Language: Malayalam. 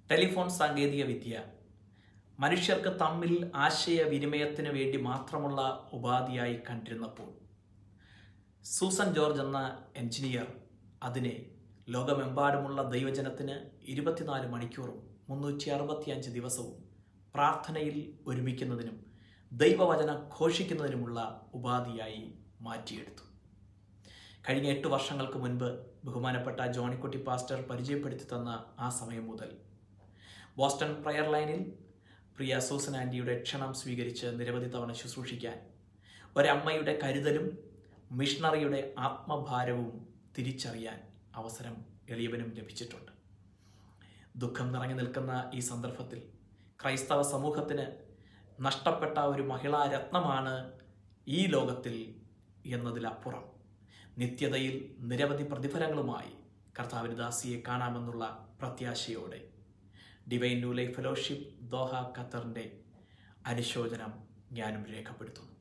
ടെലിഫോൺ സാങ്കേതിക വിദ്യ മനുഷ്യർക്ക് തമ്മിൽ ആശയവിനിമയത്തിന് വേണ്ടി മാത്രമുള്ള ഉപാധിയായി കണ്ടിരുന്നപ്പോൾ സൂസൻ ജോർജ് എന്ന എഞ്ചിനീയർ അതിനെ ലോകമെമ്പാടുമുള്ള ദൈവജനത്തിന് ഇരുപത്തിനാല് മണിക്കൂറും മുന്നൂറ്റി അറുപത്തിയഞ്ച് ദിവസവും പ്രാർത്ഥനയിൽ ഒരുമിക്കുന്നതിനും ദൈവവചനം ഘോഷിക്കുന്നതിനുമുള്ള ഉപാധിയായി മാറ്റിയെടുത്തു കഴിഞ്ഞ എട്ട് വർഷങ്ങൾക്ക് മുൻപ് ബഹുമാനപ്പെട്ട ജോണിക്കുട്ടി പാസ്റ്റർ പരിചയപ്പെടുത്തി തന്ന ആ സമയം മുതൽ ബോസ്റ്റൺ പ്രയർ ലൈനിൽ പ്രിയ സൂസൻ ആൻറ്റിയുടെ ക്ഷണം സ്വീകരിച്ച് നിരവധി തവണ ശുശ്രൂഷിക്കാൻ ഒരമ്മയുടെ കരുതലും മിഷണറിയുടെ ആത്മഭാരവും തിരിച്ചറിയാൻ അവസരം എളിയവനും ലഭിച്ചിട്ടുണ്ട് ദുഃഖം നിറഞ്ഞു നിൽക്കുന്ന ഈ സന്ദർഭത്തിൽ ക്രൈസ്തവ സമൂഹത്തിന് നഷ്ടപ്പെട്ട ഒരു മഹിളാ രത്നമാണ് ഈ ലോകത്തിൽ എന്നതിലപ്പുറം നിത്യതയിൽ നിരവധി പ്രതിഫലങ്ങളുമായി കർത്താവിന് ദാസിയെ കാണാമെന്നുള്ള പ്രത്യാശയോടെ Divine New Life Fellowship Doha ഖത്തറിൻ്റെ അനുശോചനം ഞാനും രേഖപ്പെടുത്തുന്നു